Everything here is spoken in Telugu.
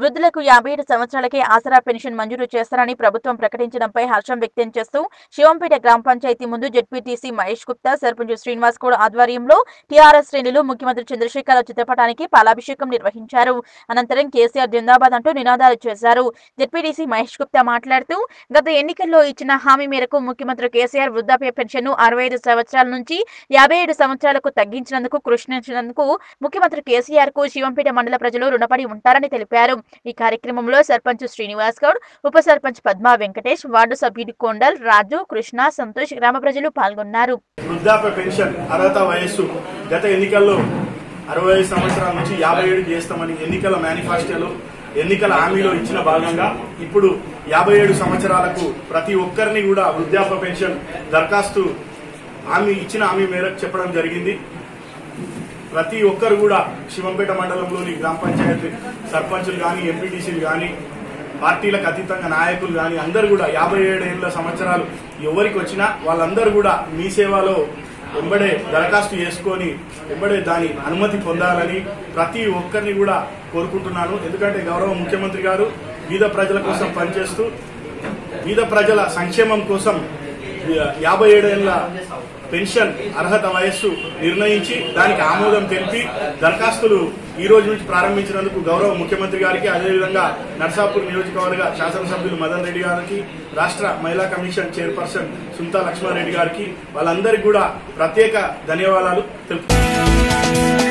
వృద్ధులకు యాభై ఏడు సంవత్సరాలకే ఆసరా పెన్షన్ మంజూరు చేస్తారని ప్రభుత్వం ప్రకటించడంపై హర్షం వ్యక్తం చేస్తూ శివంపేట గ్రామ పంచాయతీ ముందు జెడ్పీటీసీ మహేష్ గుప్తా సర్పంచ్ శ్రీనివాస్ గౌడ్ ఆధ్వర్యంలో టీఆర్ఎస్ శ్రేణులు ముఖ్యమంత్రి చంద్రశేఖరరావు చిత్రపటానికి పాలాభిషేకం నిర్వహించారు అనంతరం కేసీఆర్ జిందాబాద్ అంటూ నినాదాలు చేశారు జెడ్పీటీసీ మహేష్ గుప్తా మాట్లాడుతూ గత ఎన్నికల్లో ఇచ్చిన హామీ మేరకు ముఖ్యమంత్రి కేసీఆర్ వృద్ధాప్య పెన్షన్ ను అరవై ఐదు సంవత్సరాల నుంచి యాభై ఏడు సంవత్సరాలకు తగ్గించినందుకు కృషించినందుకు ముఖ్యమంత్రి కేసీఆర్ కు శివంపేట మండల ప్రజలు రుణపడి ఉంటారని తెలిపారు ఈ కార్యక్రమంలో సర్పంచ్ శ్రీనివాస్ గౌడ్ ఉప సర్పంచ్ పద్మా వెంకటేష్ వార్డు సభ్యుడు కొండల్ రాజు కృష్ణ సంతోష్ గ్రామ ప్రజలు పాల్గొన్నారు వృద్ధాప్య పెన్షన్ అర్హత వయస్సు గత ఎన్నికల్లో అరవై ఐదు సంవత్సరాల నుంచి యాభై ఏడు చేస్తామని ఎన్నికల మేనిఫెస్టోలో ఎన్నికల హామీలో ఇచ్చిన భాగంగా ఇప్పుడు యాభై ఏడు సంవత్సరాలకు ప్రతి ఒక్కరిని కూడా వృద్ధాప్య పెన్షన్ దరఖాస్తు హామీ ఇచ్చిన హామీ మేరకు చెప్పడం జరిగింది ప్రతి ఒక్కరు కూడా శివంపేట మండలంలోని గ్రామ పంచాయతీ సర్పంచులు కానీ ఎంపీటీసీలు కానీ పార్టీలకు అతీతంగా నాయకులు కానీ అందరు కూడా యాభై ఏడేళ్ల సంవత్సరాలు ఎవరికి వచ్చినా వాళ్ళందరూ కూడా మీ సేవలో వెంబడే దరఖాస్తు చేసుకొని వెంబడే దాని అనుమతి పొందాలని ప్రతి ఒక్కరిని కూడా కోరుకుంటున్నాను ఎందుకంటే గౌరవ ముఖ్యమంత్రి గారు బీద ప్రజల కోసం పనిచేస్తూ బీద ప్రజల సంక్షేమం కోసం యాభై ఏడేళ్ల పెన్షన్ అర్హత వయస్సు నిర్ణయించి దానికి ఆమోదం తెలిపి దరఖాస్తులు ఈ రోజు నుంచి ప్రారంభించినందుకు గౌరవ ముఖ్యమంత్రి గారికి అదేవిధంగా నర్సాపూర్ నియోజకవర్గ శాసనసభ్యులు మదన్ రెడ్డి గారికి రాష్ట్ర మహిళా కమిషన్ చైర్పర్సన్ సుంతా లక్ష్మారెడ్డి గారికి వాళ్ళందరికీ కూడా ప్రత్యేక ధన్యవాదాలు తెలుపుతున్నాను